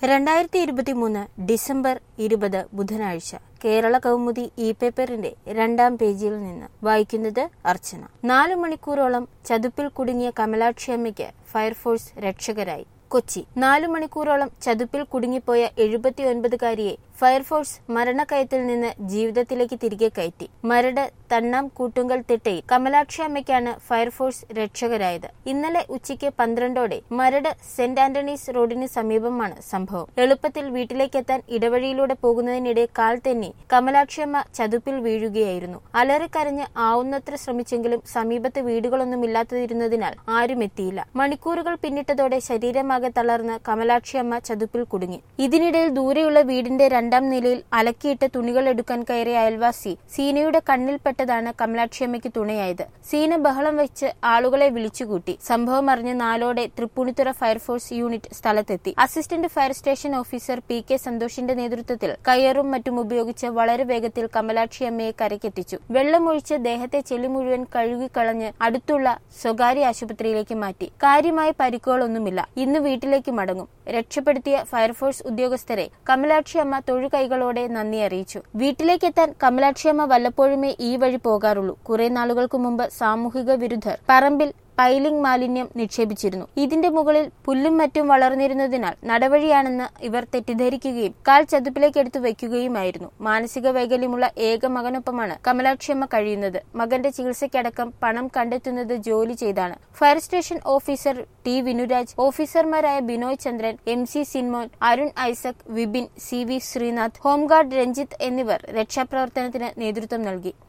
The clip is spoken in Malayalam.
രണ്ടായിരത്തി ഇരുപത്തിമൂന്ന് ഡിസംബർ ഇരുപത് ബുധനാഴ്ച കേരള കൗമുദി ഇ പേപ്പറിന്റെ രണ്ടാം പേജിൽ നിന്ന് വായിക്കുന്നത് അർച്ചന നാലു മണിക്കൂറോളം ചതുപ്പിൽ കുടുങ്ങിയ കമലാക്ഷിയമ്മയ്ക്ക് ഫയർഫോഴ്സ് രക്ഷകരായി കൊച്ചി നാലു മണിക്കൂറോളം ചതുപ്പിൽ കുടുങ്ങിപ്പോയ എഴുപത്തിയൊൻപതുകാരിയെ ഫയർഫോഴ്സ് മരണക്കയത്തിൽ നിന്ന് ജീവിതത്തിലേക്ക് തിരികെ കയറ്റി മരട് തണ്ണാം കൂട്ടുങ്കൽ തിട്ടയിൽ കമലാക്ഷി അമ്മയ്ക്കാണ് ഫയർഫോഴ്സ് രക്ഷകരായത് ഇന്നലെ ഉച്ചയ്ക്ക് പന്ത്രണ്ടോടെ മരട് സെന്റ് ആന്റണീസ് റോഡിന് സമീപമാണ് സംഭവം എളുപ്പത്തിൽ വീട്ടിലേക്കെത്താൻ ഇടവഴിയിലൂടെ പോകുന്നതിനിടെ കാൽ തെന്നി കമലാക്ഷിയമ്മ ചതുപ്പിൽ വീഴുകയായിരുന്നു അലറിക്കരഞ്ഞ് ആവുന്നത്ര ശ്രമിച്ചെങ്കിലും സമീപത്ത് വീടുകളൊന്നുമില്ലാത്തതിരുന്നതിനാൽ ആരും എത്തിയില്ല മണിക്കൂറുകൾ പിന്നിട്ടതോടെ ശരീരമാകെ തളർന്ന് കമലാക്ഷിയമ്മ ചതുപ്പിൽ കുടുങ്ങി ഇതിനിടയിൽ ദൂരെയുള്ള വീടിന്റെ രണ്ടാം നിലയിൽ അലക്കിയിട്ട് തുണികൾ എടുക്കാൻ കയറിയ അയൽവാസി സീനയുടെ കണ്ണിൽപ്പെട്ടതാണ് കമലാക്ഷിയമ്മയ്ക്ക് തുണയായത് സീന ബഹളം വെച്ച് ആളുകളെ വിളിച്ചുകൂട്ടി സംഭവം അറിഞ്ഞ് നാലോടെ തൃപ്പൂണിത്തുറ ഫയർഫോഴ്സ് യൂണിറ്റ് സ്ഥലത്തെത്തി assistant fire station officer P K സന്തോഷിന്റെ നേതൃത്വത്തിൽ കയറും മറ്റും ഉപയോഗിച്ച് വളരെ വേഗത്തിൽ കമലാക്ഷിയമ്മയെ കരക്കെത്തിച്ചു വെള്ളമൊഴിച്ച് ദേഹത്തെ ചെളി മുഴുവൻ കഴുകിക്കളഞ്ഞ് അടുത്തുള്ള സ്വകാര്യ ആശുപത്രിയിലേക്ക് മാറ്റി കാര്യമായ പരിക്കുകളൊന്നുമില്ല ഇന്ന് വീട്ടിലേക്ക് മടങ്ങും രക്ഷപ്പെടുത്തിയ ഫയർഫോഴ്സ് ഉദ്യോഗസ്ഥരെ കമലാക്ഷിയമ്മ തൊഴുകൈകളോടെ നന്ദി അറിയിച്ചു വീട്ടിലേക്കെത്താൻ കമലാക്ഷിയമ്മ വല്ലപ്പോഴുമേ ഈ വഴി പോകാറുള്ളൂ കുറെ നാളുകൾക്ക് മുമ്പ് സാമൂഹിക വിരുദ്ധർ പറമ്പിൽ പൈലിംഗ് മാലിന്യം നിക്ഷേപിച്ചിരുന്നു ഇതിന്റെ മുകളിൽ പുല്ലും മറ്റും വളർന്നിരുന്നതിനാൽ നടവഴിയാണെന്ന് ഇവർ തെറ്റിദ്ധരിക്കുകയും കാൽ ചതുപ്പിലേക്ക് എടുത്തു വയ്ക്കുകയുമായിരുന്നു മാനസിക വൈകല്യമുള്ള ഏക മകനൊപ്പമാണ് കമലാക്ഷിയമ്മ കഴിയുന്നത് മകന്റെ ചികിത്സയ്ക്കടക്കം പണം കണ്ടെത്തുന്നത് ജോലി ചെയ്താണ് fire station officer T Vinuraj ഓഫീസർമാരായ Binoy Chandran M C Sinmon Arun Isaac Vipin C V Sreenath home guard Ranjith എന്നിവർ രക്ഷാപ്രവർത്തനത്തിന് നേതൃത്വം നൽകി